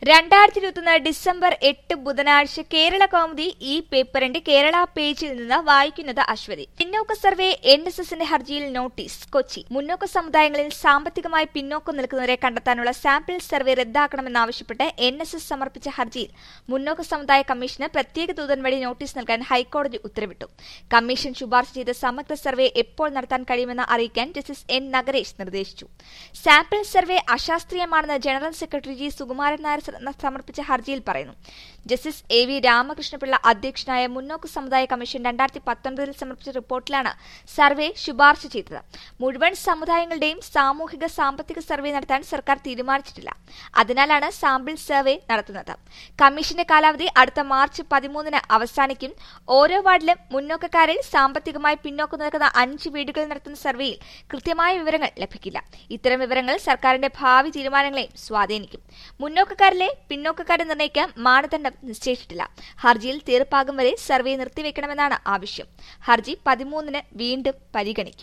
രണ്ടായിരത്തി ഇരുപത്തൊന്ന് ഡിസംബർ എട്ട് ബുധനാഴ്ച കേരള കൗമുദി ഈ പേപ്പറിന്റെ കേരള പേജിൽ നിന്ന് വായിക്കുന്നത് അശ്വതി പിന്നോക്ക സർവേ എൻ എസ് എസിന്റെ ഹർജിയിൽ നോട്ടീസ് കൊച്ചി മുന്നോക്ക സമുദായങ്ങളിൽ സാമ്പത്തികമായി പിന്നോക്കം നിൽക്കുന്നവരെ കണ്ടെത്താനുള്ള സാമ്പിൾ സർവേ റദ്ദാക്കണമെന്നാവശ്യപ്പെട്ട് എൻ എസ് എസ് സമർപ്പിച്ച ഹർജിയിൽ മുന്നോക്ക സമുദായ കമ്മീഷന് പ്രത്യേക ദൂതൻ വഴി നോട്ടീസ് നൽകാൻ ഹൈക്കോടതി ഉത്തരവിട്ടു കമ്മീഷൻ ശുപാർശ ചെയ്ത സമഗ്ര സർവേ എപ്പോൾ നടത്താൻ കഴിയുമെന്ന് അറിയിക്കാൻ ജസ്റ്റിസ് എൻ നഗരേഷ് നിർദ്ദേശിച്ചു സാമ്പിൾ സർവേ അശാസ്ത്രീയമാണെന്ന് general secretary G Sukumaran Nair സമർപ്പിച്ച ഹർജിയിൽ പറയുന്നു ജസ്റ്റിസ് എ വി രാമകൃഷ്ണപിള്ള അധ്യക്ഷനായ മുന്നോക്ക സമുദായ കമ്മീഷൻ രണ്ടായിരത്തി പത്തൊൻപതിൽ സമർപ്പിച്ച റിപ്പോർട്ടിലാണ് സർവേ ശുപാർശ ചെയ്തത് മുഴുവൻ സമുദായങ്ങളുടെയും സാമൂഹിക സാമ്പത്തിക സർവേ നടത്താൻ സർക്കാർ തീരുമാനിച്ചിട്ടില്ല അതിനാലാണ് സാമ്പിൾ സർവേ നടത്തുന്നത് കമ്മീഷന്റെ കാലാവധി അടുത്ത മാർച്ച് പതിമൂന്നിന് അവസാനിക്കും ഓരോ വാർഡിലും മുന്നോക്കക്കാരിൽ സാമ്പത്തികമായി പിന്നോക്കം നിൽക്കുന്ന അഞ്ച് വീടുകളിൽ നടത്തുന്ന സർവേയിൽ കൃത്യമായ വിവരങ്ങൾ ലഭിക്കില്ല ഇത്തരം വിവരങ്ങൾ സർക്കാരിന്റെ ഭാവി തീരുമാനങ്ങളെയും സ്വാധീനിക്കും മുന്നോക്കക്കാരിലെ പിന്നോക്കക്കാരെ നിർണ്ണയിക്കാൻ മാനദണ്ഡം നിശ്ചയിച്ചിട്ടില്ല ഹർജിയിൽ തീർപ്പാകും വരെ സർവേ നിർത്തിവെക്കണമെന്നാണ് ആവശ്യം ഹർജി പതിമൂന്നിന് വീണ്ടും പരിഗണിക്കും